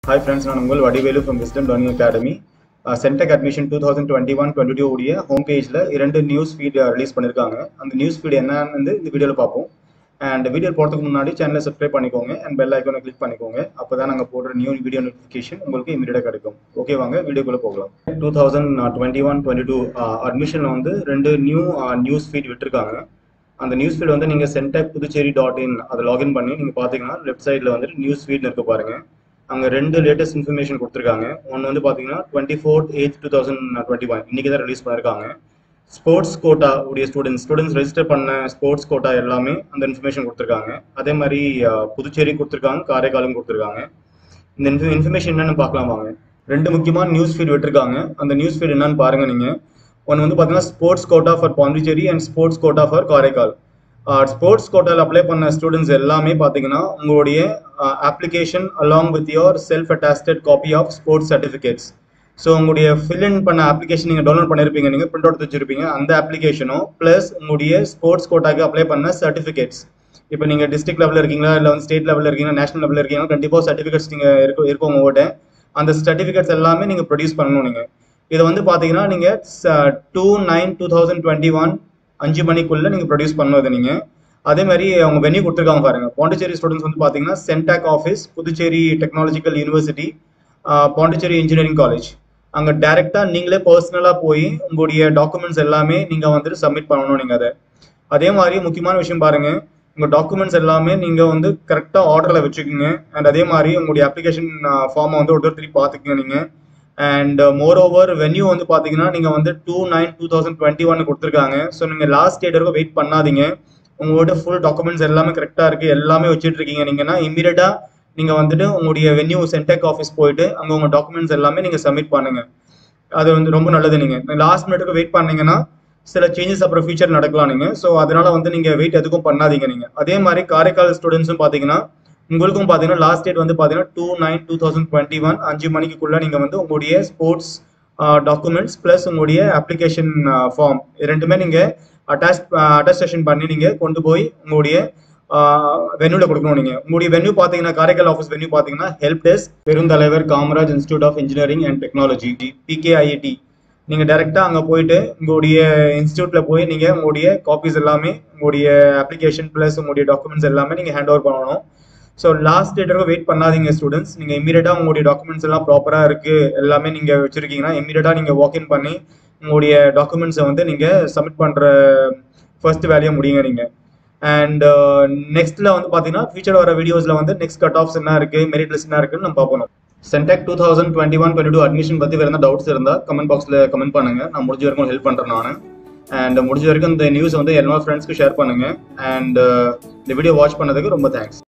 hi friends நான் உங்கள் Vadivelu from Wisdom Learning Academy CENTAC admission two thousand twenty one twenty two உடைய home பேஜில் இரண்டு நியூஸ் ஃபீட் ரிலீஸ் பண்ணியிருக்காங்க அந்த நியூஸ் ஃபீட் என்னன்னு வந்து இந்த வீடியோவில் பார்ப்போம் அண்ட் வீடியோ போகிறதுக்கு முன்னாடி சேனலை சப்ஸ்கிரைப் பண்ணிக்கோங்க அண்ட் பெல் ஐக்கானை கிளிக் பண்ணிக்கோங்க அப்போ தான் நாங்கள் போடுற நியூ வீடியோ நோட்டிஃபிகேஷன் உங்களுக்கு இமீடியட்டாக கிடைக்கும் ஓகே வாங்க வீடியோக்குள்ளே போகலாம் two thousand twenty one twenty two அட்மிஷனில் வந்து ரெண்டு நியூ நியூஸ் ஃபீட் விட்டுருக்காங்க அந்த நியூஸ் ஃபீட் வந்து நீங்கள் சென்டெக் புதுச்சேரி டாட் இன் அதை லாகின் பண்ணி நீங்கள் பார்த்தீங்கன்னா லெஃப்ட் சைடில் வந்துட்டு நியூஸ் ஃபீட்னு இருக்கு பாருங்க அங்கே ரெண்டு லேட்டஸ்ட் இன்ஃபர்மேஷன் கொடுத்துருக்காங்க ஒன்று வந்து பார்த்தீங்கன்னா twenty fourth eight two thousand twenty one இன்றைக்கி தான் ரிலீஸ் பண்ணியிருக்காங்க ஸ்போர்ட்ஸ் கோட்டா உடைய ஸ்டூடெண்ட்ஸ் ஸ்டூடெண்ட்ஸ் ரெஜிஸ்டர் பண்ண ஸ்போர்ட்ஸ் கோட்டா எல்லாமே அந்த இன்ஃபர்மேஷன் கொடுத்துருக்காங்க அதே மாதிரி அஹ், புதுச்சேரி கொடுத்துருக்காங்க காரைக்காலும் கொடுத்துருக்காங்க இந்த இன்ஃப இன்ஃபர்மேஷன் என்னன்னு பார்க்கலாம் வாங்க ரெண்டு முக்கியமான நியூஸ் ஃபீட் விட்டுருக்காங்க அந்த நியூஸ் ஃபீட் என்னன்னு பாருங்க நீங்க ஒன்று வந்து பார்த்தீங்கன்னா sports quota for Pondicherry and sports quota for Karaikal sports கோட்டாவில் அப்ளை பண்ண ஸ்டூடெண்ட்ஸ் எல்லாமே பார்த்தீங்கன்னா உங்களுடைய application along with your self attested copy of sports certificates so உங்களுடைய ஃபில்இன் பண்ண அப்ளிகேஷன் நீங்கள் டவுன்லோட் பண்ணியிருப்பீங்க நீங்கள் பிரிண்ட் அவுட் வச்சிருப்பீங்க அந்த அப்ளிகேஷனும் ப்ளஸ் உங்களுடைய ஸ்போர்ட்ஸ் கோட்டாக்கு அப்ளை பண்ண சர்டிஃபிகேட்ஸ் இப்போ நீங்கள் டிஸ்ட்ரிக்ட் லெவலில் இருக்கீங்களா இல்லை வந்து ஸ்டேட் லெவலில் இருக்கீங்களா நேஷனல் லெவலில் இருக்கீங்களா கண்டிப்பாக சர்டிஃபிகேட்ஸ் நீங்கள் இருக்கும் இருக்கும் உங்கள்கிட்ட அந்த சர்டிஃபிகேட்ஸ் எல்லாமே நீங்கள் ப்ரொடியூஸ் பண்ணணும் நீங்கள் இதை வந்து பார்த்தீங்கன்னா நீங்கள் two nine two thousand twenty one அஞ்சு மணிக்குள்ளே நீங்கள் ப்ரொடியூஸ் பண்ணணும் இதை நீங்கள் அதே மாதிரி அவங்க வென்யூ கொடுத்துருக்காங்க பாருங்க பாண்டிச்சேரி ஸ்டூடெண்ட்ஸ் வந்து பார்த்தீங்கன்னா CENTAC office Puducherry Technological University Pondicherry Engineering College அங்கே டைரெக்டாக நீங்களே பர்சனலாக போய் உங்களுடைய டாக்குமெண்ட்ஸ் எல்லாமே நீங்கள் வந்துட்டு சப்மிட் பண்ணணும் நீங்கள் அதை அதே மாதிரி முக்கியமான விஷயம் பாருங்க உங்கள் டாக்குமெண்ட்ஸ் எல்லாமே நீங்கள் வந்து கரெக்டாக ஆர்டரில் வச்சுக்கோங்க அண்ட் அதே மாதிரி உங்களுடைய அப்ளிகேஷன் ஃபார்மை வந்து ஒரு திருப்பி பார்த்துக்குங்க நீங்கள் அண்ட் மோர் ஓவர் வென்யூ வந்து பார்த்தீங்கன்னா நீங்கள் வந்து two nine two thousand twenty one கொடுத்துருக்காங்க ஸோ நீங்கள் லாஸ்ட் டேட் வரைக்கும் வெயிட் பண்ணாதீங்க உங்களோட ஃபுல் டாக்குமெண்ட்ஸ் எல்லாமே கரெக்டாக இருக்குது எல்லாமே வச்சுட்டு இருக்கீங்க நீங்கன்னா இமீடியட்டாக நீங்கள் வந்துட்டு உங்களுடைய வென்யூ சென்டெக் ஆஃபீஸ் போயிட்டு அங்கே உங்கள் டாக்குமெண்ட்ஸ் எல்லாமே நீங்கள் சப்மிட் பண்ணுங்க அது வந்து ரொம்ப நல்லது நீங்கள் லாஸ்ட் மினிட்டுக்கு வெயிட் பண்ணீங்கன்னா சில சேஞ்சஸ் அப்புறம் ஃபியூச்சர் நடக்கலாம் நீங்கள் ஸோ அதனால வந்து நீங்கள் வெயிட் எதுக்கும் பண்ணாதீங்க நீங்கள் அதே மாதிரி காரைக்கால் ஸ்டூடெண்ட்ஸும் பார்த்தீங்கன்னா உங்களுக்கும் பார்த்தீங்கன்னா லாஸ்ட் டேட் வந்து பார்த்தீங்கன்னா two nine two thousand twenty one அஞ்சு மணிக்குள்ளே நீங்கள் வந்து உங்களுடைய ஸ்போர்ட்ஸ் டாக்குமெண்ட்ஸ் ப்ளஸ் உங்களுடைய அப்ளிகேஷன் ஃபார்ம் ரெண்டுமே நீங்கள் அட்டாச் அட்டாஸ்டேஷன் பண்ணி நீங்கள் கொண்டு போய் உங்களுடைய வென்யூவில் கொடுக்கணும் நீங்கள் உங்களுடைய வென்யூ பார்த்தீங்கன்னா காரைக்கால் ஆஃபீஸ் வென்யூ பார்த்தீங்கன்னா help desk Perunthalaivar Kamaraj Institute of Engineering and Technology PKIIT நீங்கள் டைரெக்டாக அங்கே போயிட்டு உங்களுடைய இன்ஸ்டியூட்டில் போய் நீங்கள் உங்களுடைய காப்பீஸ் எல்லாமே உங்களுடைய அப்ளிகேஷன் ப்ளஸ் உங்களுடைய டாக்குமெண்ட்ஸ் எல்லாமே நீங்கள் ஹேண்ட் ஓவர் பண்ணணும் ஸோ லாஸ்ட் டேட் வரைக்கும் வெயிட் பண்ணாதீங்க ஸ்டூடெண்ட்ஸ் நீங்கள் இமீடியட்டாக உங்களுடைய டாக்குமெண்ட்ஸ் எல்லாம் ப்ராப்பராக இருக்குது எல்லாமே நீங்கள் வச்சுருக்கீங்கன்னா இமீடியட்டாக நீங்கள் வாக்இன் பண்ணி உங்களுடைய டாக்குமெண்ட்ஸை வந்து நீங்கள் சப்மிட் பண்ணுற ஃபர்ஸ்ட் வேலையை முடியுங்க நீங்கள் அண்ட் நெக்ஸ்ட்டில் வந்து பார்த்தீங்கன்னா ஃபியூச்சர் வர வீடியோஸில் வந்து நெக்ஸ்ட் கட் ஆஃப்ஸ் என்ன இருக்குது மெரிட் லிஸ்ட் என்ன இருக்குன்னு நம்ம பார்ப்போம் CENTAC two thousand twenty one twenty two admission பற்றி வேறு எதாவது டவுட்ஸ் இருந்தால் கமெண்ட் பாக்ஸில் கமெண்ட் பண்ணுங்கள் நான் முடிஞ்ச வரைக்கும் ஹெல்ப் பண்ணுறேன் நான் அண்ட் முடிஞ்ச வரைக்கும் இந்த நியூஸ் வந்து எல்லா ஃப்ரெண்ட்ஸ்க்கு ஷேர் பண்ணுங்கள் அண்ட் இந்த வீடியோ வாட்ச் பண்ணதுக்கு ரொம்ப தேங்க்ஸ்